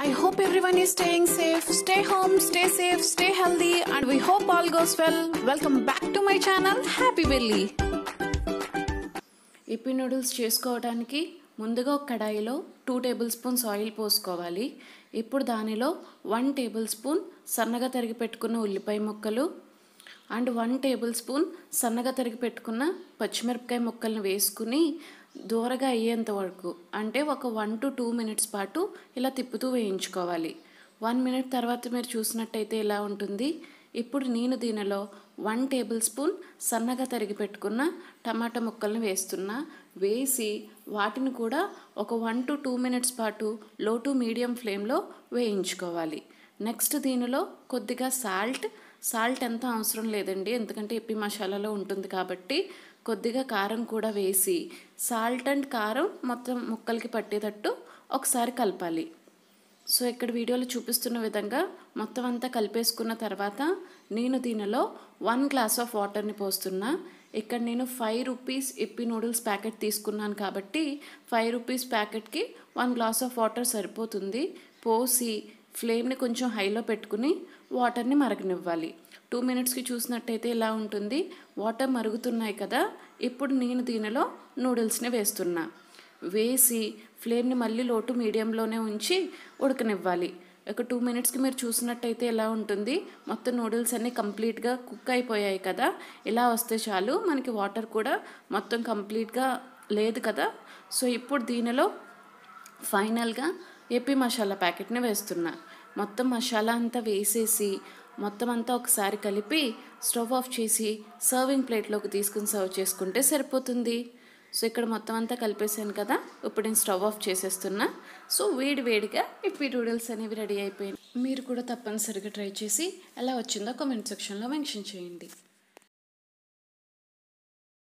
I hope everyone is staying safe. Stay home, stay safe, stay healthy, and we hope all goes well. Welcome back to my channel, Happy Belly. Yippee noodles చేసుకోవడానికి ముందుగా ఒక కడాయిలో two table spoons oil పోసుకోవాలి ఇప్పుడు దానిలో one table spoon సన్నగా తరిగి పెట్టుకున్న ఉల్లిపాయ ముక్కలు అండ్ వన్ టేబుల్ స్పూన్ సన్నగా తరిగి పెట్టుకున్న పచ్చిమిరపకాయ ముక్కల్ని వేసుకుని దూరగా అయ్యేంత వరకు అంటే ఒక వన్ టు టూ మినిట్స్ పాటు ఇలా తిప్పుతూ వేయించుకోవాలి వన్ మినిట్ తర్వాత మీరు చూసినట్టయితే ఇలా ఉంటుంది ఇప్పుడు నేను దీనిలో వన్ టేబుల్ స్పూన్ సన్నగా తరిగి పెట్టుకున్న టమాటా ముక్కల్ని వేస్తున్నా వేసి వాటిని కూడా ఒక వన్ టు టూ మినిట్స్ పాటు లో టు మీడియం ఫ్లేమ్లో వేయించుకోవాలి నెక్స్ట్ దీనిలో కొద్దిగా సాల్ట్ సాల్ట్ ఎంత అవసరం లేదండి ఎందుకంటే ఇప్పి మసాలాలో ఉంటుంది కాబట్టి కొద్దిగా కారం కూడా వేసి సాల్ట్ అండ్ కారం మొత్తం ముక్కలకి పట్టేటట్టు ఒకసారి కలపాలి సో ఇక్కడ వీడియోలో చూపిస్తున్న విధంగా మొత్తం అంతా కలిపేసుకున్న తర్వాత నేను దీనిలో వన్ గ్లాస్ ఆఫ్ వాటర్ని పోస్తున్నా ఇక్కడ నేను five rupees Yippee noodles packet తీసుకున్నాను కాబట్టి ఫైవ్ రూపీస్ ప్యాకెట్కి వన్ గ్లాస్ ఆఫ్ వాటర్ సరిపోతుంది పోసి ఫ్లేమ్ని కొంచెం హైలో పెట్టుకుని వాటర్ని మరగనివ్వాలి టూ మినిట్స్కి చూసినట్టయితే ఇలా ఉంటుంది వాటర్ మరుగుతున్నాయి కదా ఇప్పుడు నేను దీనిలో నూడిల్స్ని వేస్తున్నా వేసి ఫ్లేమ్ని మళ్ళీ లోటు మీడియంలోనే ఉంచి ఉడకనివ్వాలి ఒక టూ మినిట్స్కి మీరు చూసినట్టయితే ఎలా ఉంటుంది మొత్తం నూడిల్స్ అన్నీ కంప్లీట్గా కుక్ అయిపోయాయి కదా ఇలా వస్తే చాలు మనకి వాటర్ కూడా మొత్తం కంప్లీట్గా లేదు కదా సో ఇప్పుడు దీనిలో ఫైనల్గా ఏపీ మసాలా ప్యాకెట్ని వేస్తున్నా మొత్తం మసాలా అంతా వేసేసి మొత్తం అంతా ఒకసారి కలిపి స్టవ్ ఆఫ్ చేసి సర్వింగ్ ప్లేట్లోకి తీసుకుని సర్వ్ చేసుకుంటే సరిపోతుంది సో ఇక్కడ మొత్తం అంతా కలిపేసాను కదా ఇప్పుడు నేను స్టవ్ ఆఫ్ చేసేస్తున్నా సో వేడి వేడిగా ఇప్పి నూడిల్స్ అనేవి రెడీ అయిపోయింది మీరు కూడా తప్పనిసరిగా ట్రై చేసి ఎలా వచ్చిందో కామెంట్ సెక్షన్లో మెన్షన్ చేయండి